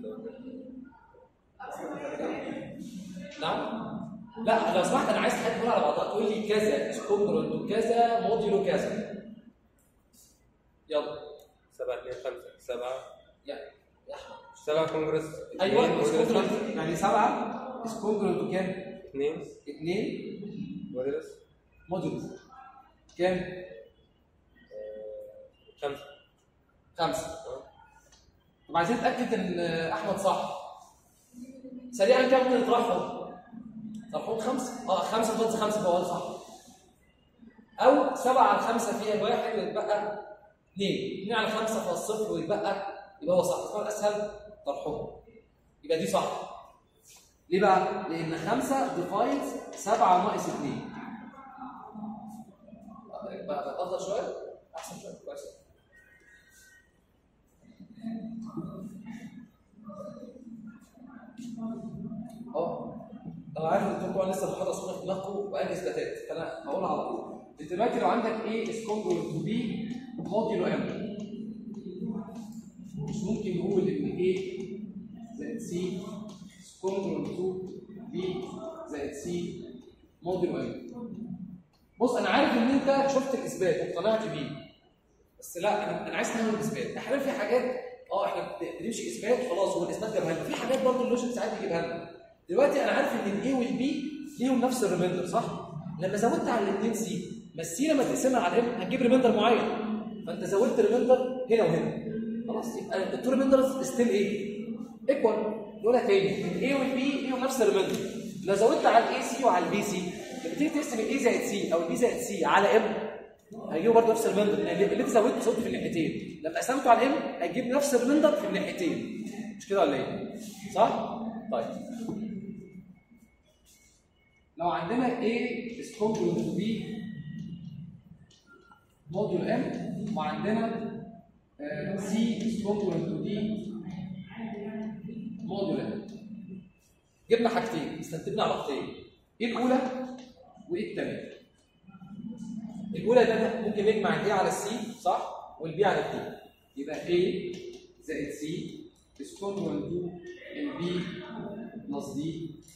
نعم لا لو سمحت انا عايز حد يقول على بعضها تقول لي كذا كونجرنت وكذا موديلو كذا يلا 7 2 5 7 يا يا احمد 7 كونجرس ايوه اتنين is موديلس congruent. يعني سبعه is congruent وكام؟ 2 اثنين موديلس موديلز كام؟ 5 خمسه طب عايزين نتاكد ان احمد صح سريعا كام ممكن نطرحهم؟ طرحهم خمسه اه خمسه ضد خمسه فهو صح او سبعه على خمسه فيها الواحد ويتبقى اثنين اثنين على خمسه فيها الصفر ويتبقى يبقى هو صح طبعا اسهل طرحهم يبقى دي صح ليه بقى؟ لان خمسه ديفايدز سبعه ناقص اثنين بقى افضل شويه احسن شويه كويس اه انا عارف ان انتوا طبعا لسه المحاضره سخنه في دماغكم وقال اثباتات فانا هقولها على طول انت دلوقتي لو عندك ايه is congruent to b موديلو ام مش ممكن نقول ان a زائد c is congruent to b زائد c موديلو ام بص انا عارف ان انت شفت الاثبات واقتنعت بيه بس لا انا انا عايز نعمل الاثبات احيانا في حاجات اه احنا بنمشي اثبات خلاص هو الاثبات جابها لنا في حاجات برضه اللوجيك ساعات بيجيبها لنا دلوقتي انا عارف ان الاي والبي ليهم نفس الريمندر صح؟ لما زودت على الاثنين سي ما السي لما تقسمها على الام هتجيب ريمندر معين فانت زودت ريمندر هنا وهنا خلاص يبقى التو ريمندرز ستيل ايه؟ ايكوال نقولها تاني الاي والبي ليهم نفس الريمندر لو زودت على الاي سي وعلى البي سي لما تيجي تقسم الاي زائد سي او البي زائد سي على ام هيجيبوا برضه نفس الريمندر اللي اللي انت زودته زودته في الناحيتين لما قسمته على ام هيجيب نفس الريمندر في الناحيتين مش كده ولا ايه؟ صح؟ طيب لو عندنا A is congruent to B موديول M وعندنا آه، C is congruent to D موديول M جبنا حاجتين استنتجنا علاقتين ايه الاولى وايه الثانيه الاولى ده أنا ممكن نجمع الاي على السي صح والبي على الدي يبقى A زائد C is congruent to B plus D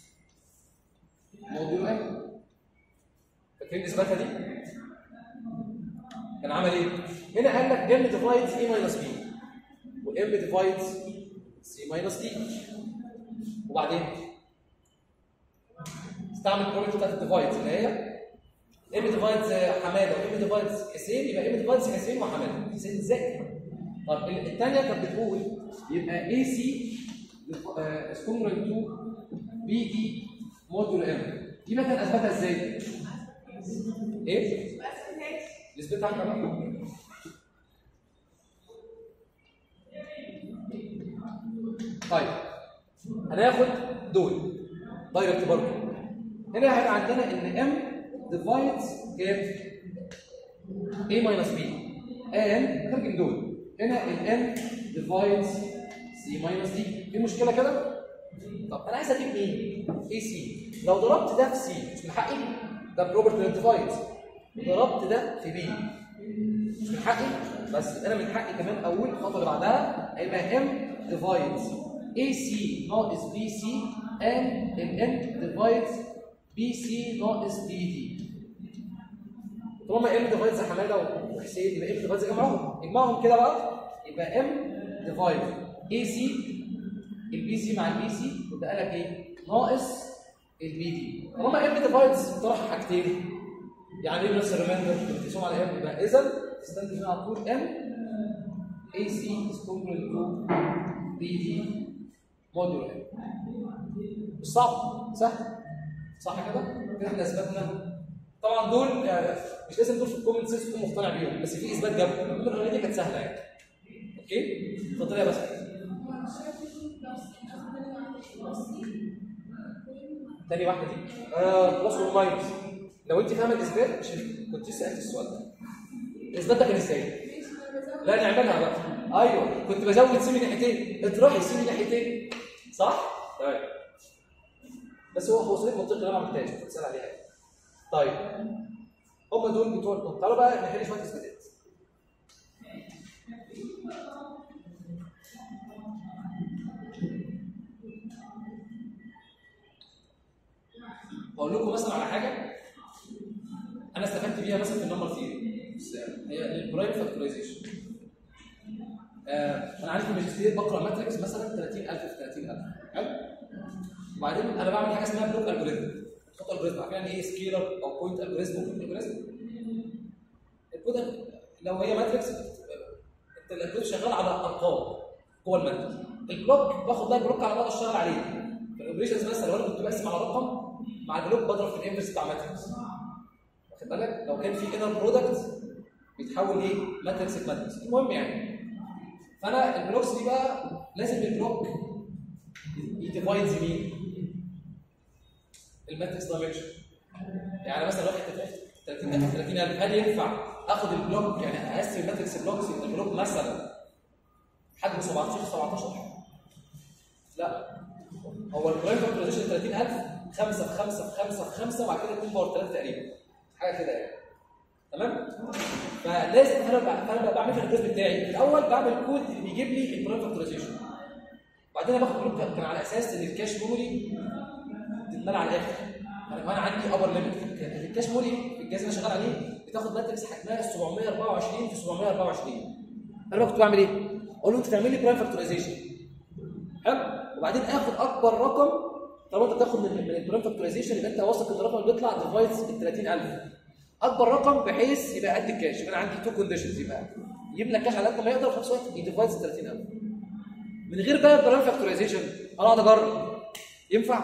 موديول M فاكرين اثباتها دي؟ كان عمل ايه؟ هنا قال لك m divides a minus b و m divides c minus d وبعدين استعمل البروبرتي بتاعت الديفايدز اللي هي m divides حماده و m divides حسين يبقى m divides حسين وحماده حسين ازاي؟ طب الثانيه كانت بتقول يبقى AC is congruent to BD موديول M دي بقى كان اثبتها ازاي؟ ايه؟ ما أثبتهاش. نسبتها احنا بقى طيب هناخد دول دايركت برضه هنا هيبقى عندنا ان m divides كام؟ a minus b and نترجم دول هنا ال n divides c minus d في مشكله كده؟ طب انا عايز اجيب مين؟ اي سي لو ضربت ده في سي مش من حقي ده بروبرتي للديفايدز وضربت ده في بي مش من حقي بس انا من حقي كمان اول الخطوه اللي بعدها هيبقى ام ديفايدز اي سي ناقص بي سي and الان ديفايدز بي سي ناقص بي دي طالما ام ديفايدز حماده وحسين يبقى ام ديفايدز اجمعهم اجمعهم كده بقى يبقى ام ديفايد اي سي البي سي مع البي سي وده قال لك ايه؟ ناقص البي دي طالما ام ديفايدز طرح حاجتين يعني ايه نفس الريمايندر بتقسم على ام يبقى اذا تستنتج هنا على طول ام اي سي از كومبلنت تو بي دي موديول ام مش صعب سهل صح كده؟ كده احنا اثبتنا طبعا دول يعني مش لازم دول في الكومنت سيس تكون مقتنع بيهم بس في اثبات جابهم الامور الاولانيه دي كانت سهله يعني اوكي؟ اتفضل يا بس تاني واحده دي آه بلس وماينس لو انت فاهمه الاثبات مش كنت سالت السؤال ده الاثبات ده كان ازاي؟ لا نعملها بقى ايوه كنت بزود سي من ناحيتين اطرحي سي من ناحيتين صح؟ طيب بس هو هو صريح منطقي انا ما عملتهاش كنت بسال عليها يعني. طيب هم دول بتوع الكون تعالوا بقى نحل شويه اثباتات هقول لكم مثلا على حاجه انا استفدت بيها مثلا في النمبر ثيوري هي البرايم فاكتورايزيشن آه انا عارف في الماجستير بقرا ماتريكس مثلا 30000 في 30000 حلو وبعدين انا بعمل حاجه اسمها بلوك الجوريزم خط الجوريزم عارفين يعني ايه سكيلر او بوينت الجوريزم وبوينت الجوريزم الكود لو هي ماتريكس انت الكود شغال على ارقام جوه الماتريكس البلوك باخد بقى البلوك على بعض اشتغل عليه في الاوبريشنز مثلا لو انا كنت بقسم على رقم مع البلوك بضرب في الانفرس بتاع ماتريكس واخد بالك لو كان في انر برودكت بيتحول ايه ماتريكس لماتريكس المهم يعني فانا البلوكس دي بقى لازم البلوك يديفاينز مين الماتريكس دايمنشن يعني مثلا واحد 30 30000 هل ينفع اخد البلوك يعني اقسم الماتريكس بلوكس يبقى البلوك مثلا حجمه 17 في 17 لا هو البرايم فاكتورايزيشن 30000 5 في 5 في 5 في 5 وبعد كده 2 باور 3 تقريبا حاجه كده يعني تمام فلازم انا بع- فانا بعمل في الجزء بتاعي في الاول بعمل كود اللي بيجيب لي البرايم فاكتورايزيشن بعدين انا باخد بلوك كان على اساس ان الكاش ميموري تتملى على الاخر يعني انا عندي ابر ليميت الكاش ميموري في الجهاز اللي انا شغال عليه بتاخد ماتريكس حجمها 724 في 724 انا بقى كنت بعمل ايه؟ اقول له انت تعمل لي برايم فاكتورايزيشن حلو وبعدين اخد اكبر رقم طالما انت تاخد من من البرايم فاكتورايزيشن يبقى انت واثق ان الرقم اللي بيطلع ديفايدز ال 30000 اكبر رقم بحيث يبقى قد الكاش يبقى انا عندي تو كونديشنز يبقى يجيب لك كاش على قد ما يقدر وفي نفس الوقت يديفايدز ال 30000 من غير بقى البرايم فاكتورايزيشن انا اقعد اجرب ينفع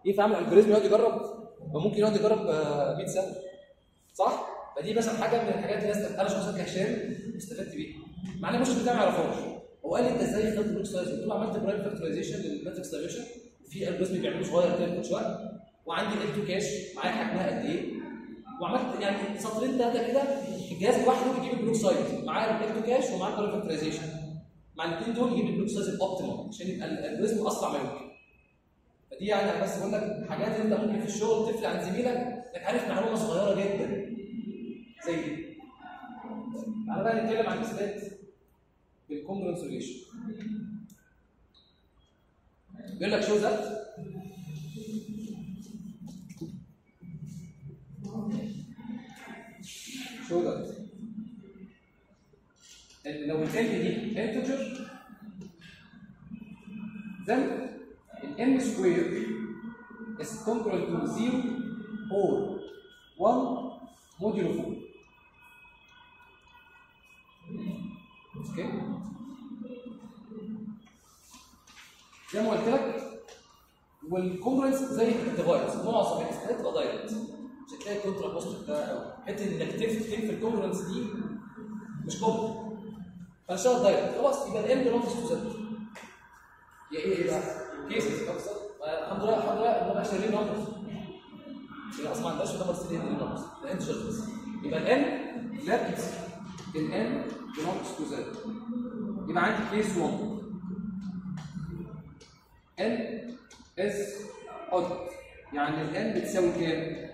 ينفع اعمل الجوريزم يقعد يجرب ما ممكن يقعد يجرب آه، 100 سنه صح فدي مثلا حاجه من الحاجات اللي الناس انا شخصيا كهشام استفدت بيها مع ان المشرف بتاعي ما يعرفهاش هو قال لي انت ازاي اخترت البلوك سايز قلت له عملت برايم فاكتورايزيشن للماتريكس دايمنشن في الجوريزم بيعمله صغير كده كل شويه وعندي ال 2 كاش معايا حجمها قد ايه وعملت يعني سطرين ثلاثه كده الجهاز لوحده بيجيب البلوك سايز معاه ال 2 كاش ومعاه البرايم فاكتورايزيشن مع الاثنين دول يجيب البلوك سايز الاوبتيمال عشان يبقى الالجوريزم اسرع ما يمكن فدي يعني انا بس بقول لك حاجات انت ممكن في الشغل تفرق عن زميلك انك عارف معلومه صغيره جدا زي دي تعالى بقى نتكلم عن الاثبات بالكونجرنس ريليشن بيقول لك شو ذات شو ذات ان لو الانت دي انتجر then n square is congruent to 0 or 1 modulo 4 اوكي زي ما قلت لك والكونجرنس زي الديفايس معظم الاستات تبقى دايركت مش هتلاقي الكونترا بوست ده قوي حته انك تف في الكونجرنس دي مش كومن فنشتغل دايركت خلاص يبقى الام بلونجز تو زد يا ايه ايه بقى؟ كيسز الحمد لله الحمد لله ان انا شارين نمبرز يبقى اصلا ما عندهاش نمبر 3 دي نمبرز ده انت بس يبقى الان لابس الان belongs to z يبقى عندي كيس 1 n is odd يعني الان بتساوي كام؟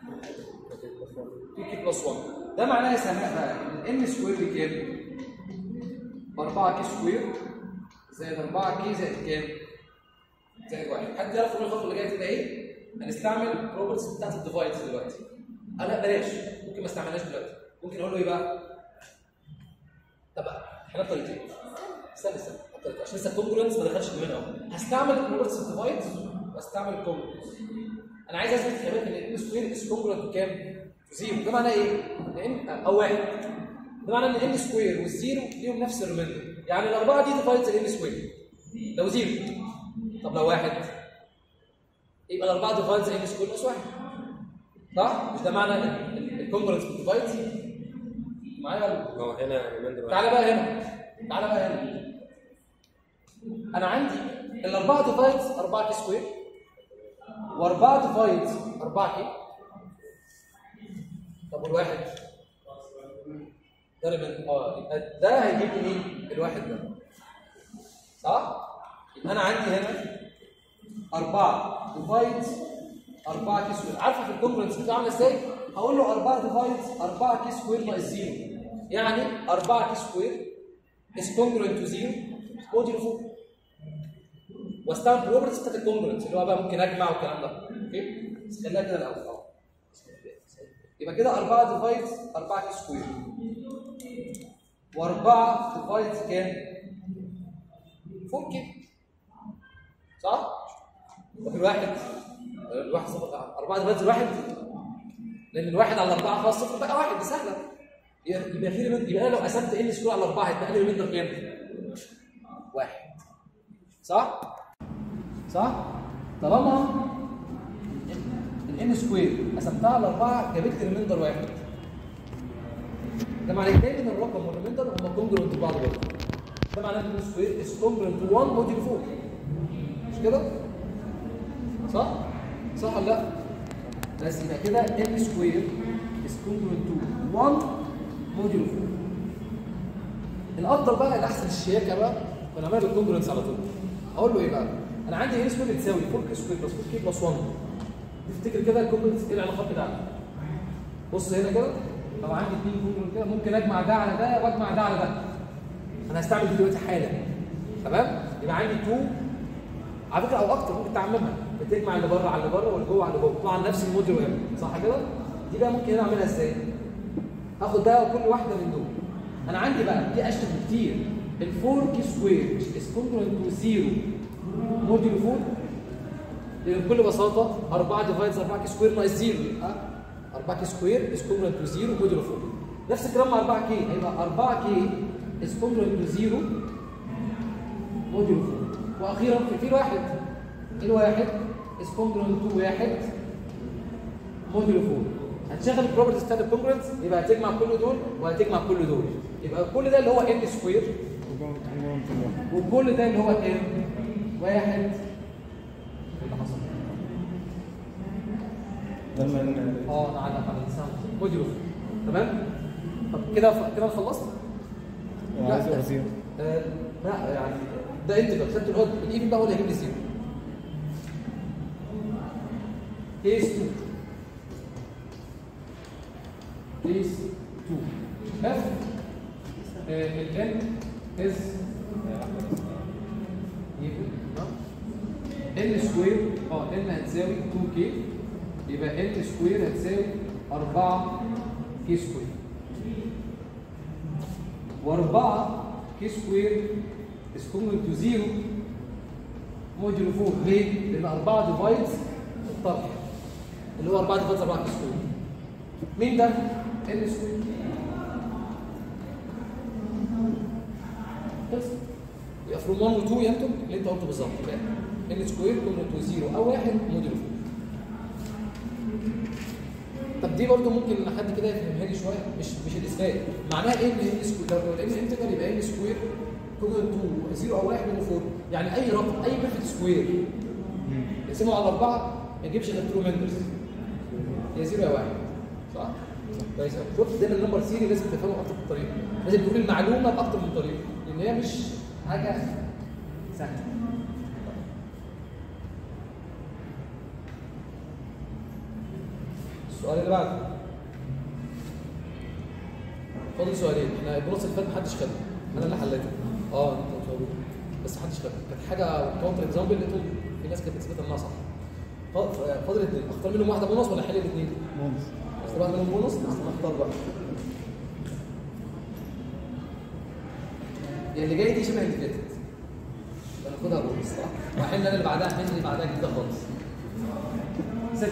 2 بلس 1 ده معناه يا سماء بقى ان n سكوير بكام؟ ب 4 كي سكوير زائد 4 كي زائد كام؟ زائد 1 حد يعرف يقول الخطوه اللي جايه تبقى ايه؟ هنستعمل البروبرتيز بتاعت الديفايس دلوقتي اه لا بلاش ممكن ما استعملهاش دلوقتي ممكن اقول له ايه بقى؟ طب احنا طريقتين استنى استنى طريقتين. عشان لسه الكونجرنس ما دخلش كمان قوي هستعمل البروبرتيز ديفايس واستعمل الكونجرنس انا عايز اثبت كمان ان الان سكوير از كونجرنت بكام؟ زيرو ده معناه ايه؟ لان او واحد ده معناه ان الان سكوير والزيرو ليهم نفس الريميندر يعني الاربعه دي ديفايدز الان سكوير لو زيرو طب لو واحد يبقى الاربعه ديفايدز الان سكوير بلس واحد صح؟ مش ده معنى الكونجرنس ديفايدز معايا ولا هو هنا ريمايندر تعالى بقى هنا تعالى بقى هنا انا عندي الاربعه ديفايدز 4 كي سكوير واربعه ديفايدز 4 كي طب والواحد ده ريمن اه يبقى ده هيجيب لي مين؟ الواحد ده صح؟ يبقى انا عندي هنا 4 ديفايدز 4 كي سكوير عارفه في الكونجرنس بتاعه عامله ازاي؟ هقول له 4 ديفايدز 4 كي سكوير ناقص 0 يعني 4 كي سكوير is congruent to 0 موديل فوق واستعمل بروبرتيز بتاعت الكونجرنس اللي هو بقى ممكن اجمع والكلام ده اوكي بس خليها كده الاول اهو يبقى كده 4 ديفايدز 4 كي سكوير و4 ديفايدز كام؟ 4 كي صح؟ طب الواحد الواحد صفر 4 ديفايدز الواحد لان الواحد على 4 خلاص صفر بقى واحد دي سهله يبقى يبقى في ريميند يبقى انا لو قسمت ان سكوير على 4 هيبقى لي ريميندر كام؟ واحد صح؟ صح؟ طالما الان سكوير قسمتها على 4 جابت لي ريميندر واحد ده معناه دايما ان الرقم والريميندر هما كونجرنت لبعض برضه ده معناه ان الان سكوير از كونجرنت 1 موديل 4 مش كده؟ صح؟ صح ولا لا؟ بس يبقى كده ان سكوير از كونجرنت تو 1 موديل 4 الافضل بقى الاحسن الشياكه بقى كنا نعملها بالكونجرنس على طول اقول له ايه بقى؟ انا عندي ان سكوير بتساوي 4 كي سكوير بلس 4 كي بلس 1 تفتكر كده الكونجرنس ايه العلاقات بتاعتها؟ بص هنا كده لو عندي اثنين كونجرنس كده ممكن اجمع ده على ده واجمع ده على ده انا هستعمل دي دلوقتي حالا تمام؟ يبقى عندي 2 على فكره او اكتر ممكن تعممها بتجمع اللي بره على اللي بره واللي جوه على اللي جوه طبعا نفس الموديل وهنا صح كده؟ دي بقى ممكن هنا اعملها ازاي؟ اخد ده وكل واحده من دول انا عندي بقى دي اشتغل كتير ال 4 كي سكوير از كونجرنت تو 0 موديل 4 لان بكل بساطه 4 ديفايدز 4 كي سكوير ناقص 0 يبقى 4 كي سكوير از كونجرنت تو 0 موديل 4 نفس الكلام مع 4 كي هيبقى 4 كي از كونجرنت تو 0 موديل 4 واخيرا في في الواحد الواحد از كونجرنت تو واحد موديلو 4 هتشغل البروبرتيز بتاعت الكونجرنت يبقى هتجمع كل دول وهتجمع كل دول يبقى كل ده اللي هو ان سكوير وكل ده اللي هو كام؟ واحد اللي حصل ده المعنى اه نعلق على الانسان موديلو تمام؟ طب كده ف... كده خلصت؟ انا عايز اقرا زيرو آه لا يعني ده انتجر خدت الهود الايفن بقى هو اللي هيجيب لي زيرو كيس 2 كيس 2 اف الان از ان سكوير اه ان هتساوي 2 كي يبقى ان سكوير هتساوي 4 كي سكوير و4 كي سكوير is equal to 0 موديلو 4 ليه؟ لان 4 ديفايدز الطرح اللي هو 4 ديفايدز 4 كي سكوير مين ده؟ ان سكوير بس يبقى فروم 1 و 2 ينتج اللي انت قلته بالظبط يبقى ان سكوير كومن تو 0 او 1 موديلو 4 طب دي برضو ممكن حد كده يفهمها لي شويه مش مش الاثبات معناها ايه ان ان سكوير لو الان انتجر يبقى ان سكوير كومن تو 0 او 1 من 4 يعني اي رقم اي بيرفكت سكوير نقسمه على اربعه ما يجيبش غير ترو ممبرز يا 0 يا 1 صح؟ كويس قوي شفت دايما النمبر سيري لازم تفهمه اكتر من طريقه لازم تقول المعلومه باكتر من طريقه لان هي مش حاجه سهله السؤال اللي بعده فاضل سؤالين احنا البروس اللي فات محدش خده انا اللي حليته اه انت مش موجود بس محدش خده كانت حاجه كاونتر اكزامبل لقيته في ناس كانت بتثبت انها صح فاضل فاضل اثنين اختار منهم واحده بونص ولا احل الاثنين؟ بونص اختار واحده منهم بونص بس اختار بقى يعني اللي جاي دي شبه اللي فاتت هناخدها بونص صح؟ واحل انا اللي بعدها احل اللي بعدها جديده خالص ست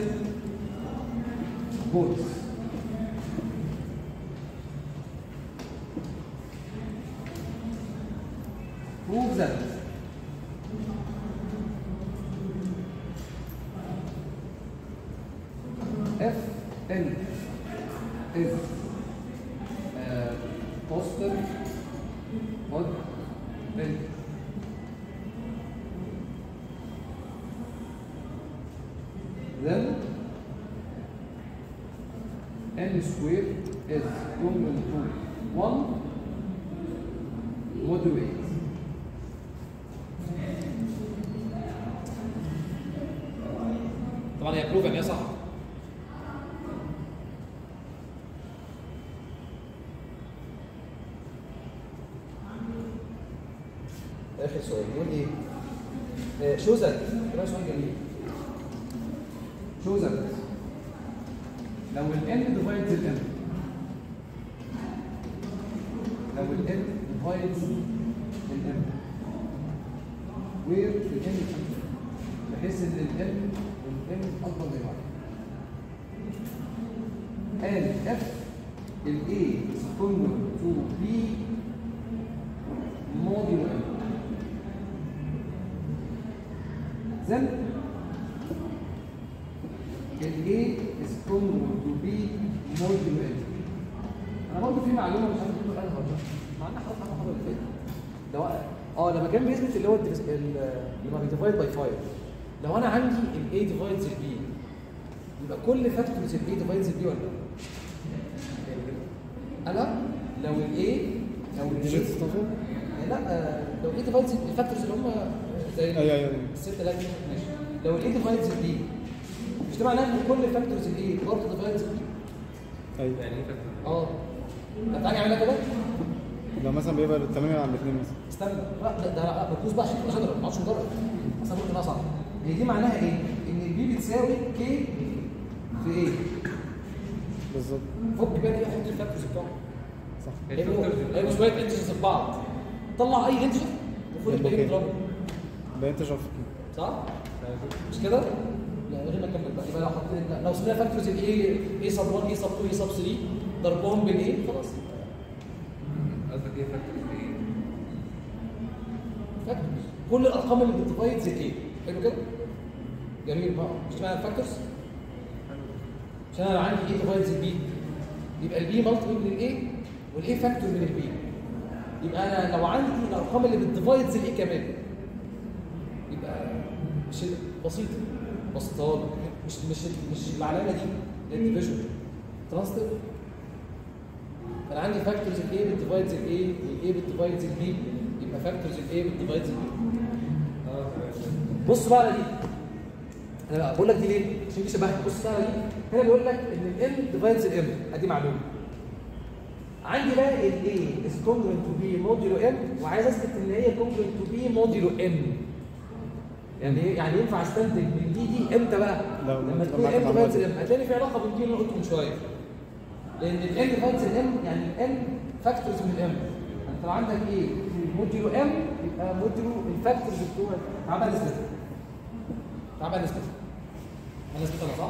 بونص prove that f n is uh, positive odd n then n square is equal to 1 modulo 8 طبعا هي بروف ان هي صح اخر سؤال بيقول ايه؟ آه، شو ذات ده سؤال جميل شو ذات لو الان ديفايدز الان لو الان ديفايدز الان وير الان بحيث ان الان والان اكبر من واحد قال اف ال A is equal to B modulo n then ال A is equal to B modulo n انا برضه في معلومه مش عارف اقول قالها ولا لا مع انها حاطط حاجه اللي فاتت لو اه لما كان بيثبت اللي هو الديفيس- ال- لما بيديفايد باي 5 لو انا عندي ال A ديفايدز ال B يبقى كل فاكتورز ال A ديفايدز ال B ولا لا؟ انا لو ال A لو ال دي A 16 لا آه، لو A ديفايدز الفاكتورز اللي هم زي ايوه ايوه الستة لا ماشي لو ال A ديفايدز ال B مش ده معناه ان كل فاكتورز ال A برضه ديفايدز ال B ايوه يعني ايه فاكتور؟ اه طب تعالى نعملها كده لو مثلا بيبقى 8 على 2 مثلا استنى لا ده ده مركوز بقى عشان تبقى شجره ما اقعدش مجرد اصل ممكن صح هي دي معناها ايه؟ ان البي بتساوي كي في ايه؟ بالظبط فك بقى ايه حط الفاكتورز بتوعهم صح هيبقوا هيبقوا شويه انتجرز في بعض طلع اي انتجر وخد يبقى الباقي كده. اضربه بقى انت شايف صح؟ مش كده؟ لا غير ما نكمل بقى يبقى لو حطينا لو سمينا فاكتورز الاي اي سب 1 اي سب 2 اي سب 3 ضربهم بالايه خلاص قصدك ايه فاكتور في ايه؟ فاكتورز كل الارقام اللي بتديفايد زي ايه حلو كده؟ جميل بقى مش معنى الفاكتورز عشان انا عندي ايه ديفايدز البي يبقى البي مالتيبل من الايه والايه فاكتور من البي يبقى انا لو عندي الارقام اللي بتديفايدز الايه كمان يبقى مش بسيطه بسيطه مش مش مش العلامه دي الديفيجن ترانستر انا عندي فاكتورز الايه بتديفايدز الايه والايه بتديفايدز البي يبقى فاكتورز الايه بتديفايدز البي اه تمام بص بقى على دي انا بقى بقول لك دي ليه عشان دي شبهها بص بقى على دي هنا بيقول لك ان الام ديفايدز الام ادي معلومه عندي بقى الاي از كونجرنت تو بي موديلو ام وعايز اثبت ان هي كونجرنت تو بي موديلو ام يعني ايه يعني ينفع استنتج من دي دي امتى بقى لو لما أنت تكون معاك ام معلومات. ديفايدز الام هتلاقي في علاقه بين دي اللي انا قلته من شويه لان الام ديفايدز الام يعني الام فاكتورز من الام انت لو عندك ايه موديلو ام يبقى موديلو الفاكتورز بتوع تعال بقى نثبتها تعال بقى نثبتها انا اثبتها أنا صح؟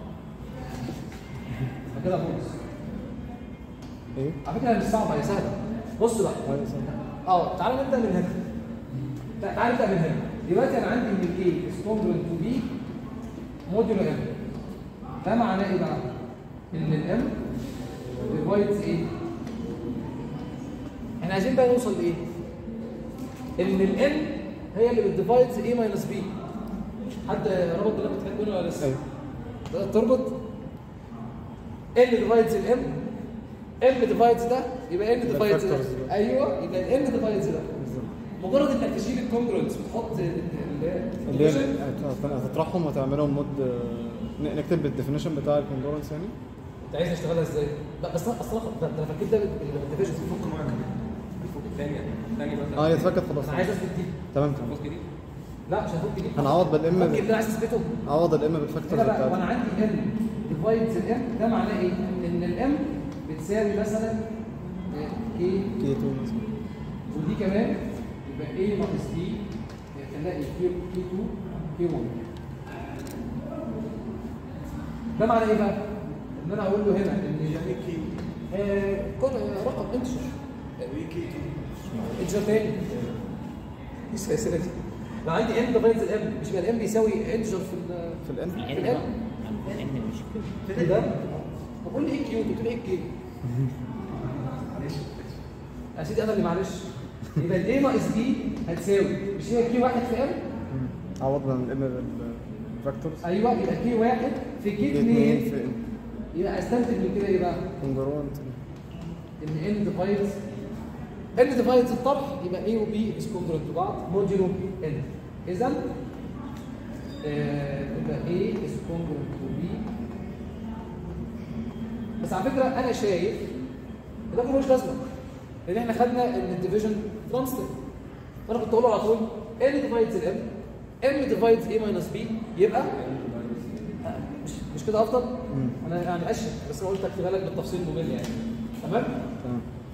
يبقى كده بص ايه؟ على فكره هي مش صعبه هي سهله بص بقى ايوه صح اه تعالى نبدا من هنا تع- تعالى نبدا من هنا دلوقتي انا عندي من الايه كونجرنت تو بي موديولو ام ده معناه ايه بقى؟ ان الام ديفايدز ايه؟ احنا عايزين بقى نوصل لايه؟ ان الام هي اللي بتديفايدز ايه ماينس بي حد ربط بالله بتحب ولا لسه؟ ايوه تقدر تربط ان ديفايدز الام ام ديفايدز ده يبقى ان ديفايدز ده factors. ايوه يبقى ان ديفايدز ده بالظبط مجرد انك تشيل الكونجرنس وتحط ال- ال- اللي هي الديفيجن، هت- هتطرحهم وتعملهم مود ن- نكتب بالديفينيشن بتاع الكونجورنس يعني انت عايز نشتغلها ازاي؟ لا بس انا اصلا ده انا فكيت ده بالديفيجن فك معاك الثانية الثانية مثلا اه هي اتفكت خلاص انا عايز اثبت دي تمام تمام فوق جديد لا مش هفك دي هنعوض بالام فك اللي انا عايز اثبته عوض الام هنا بالفاكتورز بقى وانا بتاعتي عندي ان ديفايدز الام ده معناه ايه؟ ان الام بتساوي مثلا كي كي 2 مثلا ودي كمان يبقى A ناقص D هنلاقي كي كي 2 كي 1 ده معنى ايه بقى؟ ان انا اقول له هنا ان يعني كي آه، كل رقم انتشر وي كي انتشر تاني ايه السلسله دي؟ لو عندي ام ديفايدز الام مش يبقى الام بيساوي انتشر في ال في الان الان بقى الان مش كده في ده طب قول لي ايه كيو قلت لي ايه كيو يا سيدي انا اللي معلش يبقى الاي ناقص دي هتساوي مش هي كيو واحد في ام عوض من الام بالفاكتورز ايوه يبقى كي واحد في كي كي 2 2 في يبقى استنتج من كده ايه بقى؟ كونجرونت ان ان ديفايدز ان ديفايدز الطرح يبقى اي وبي از كونجرنت لبعض موديولو ان اذا آه، يبقى اي از كونجرنت تو بي بس على فكره انا شايف ده ملوش لازمه لان احنا خدنا ان الديفيجن ترانستر فانا كنت اقول له على طول ان ديفايدز الام ام ديفايدز اي ماينس بي يبقى مش مش كده افضل؟ انا يعني اشهد بس انا قلت اكتبها لك بالتفصيل الممل يعني تمام؟ تمام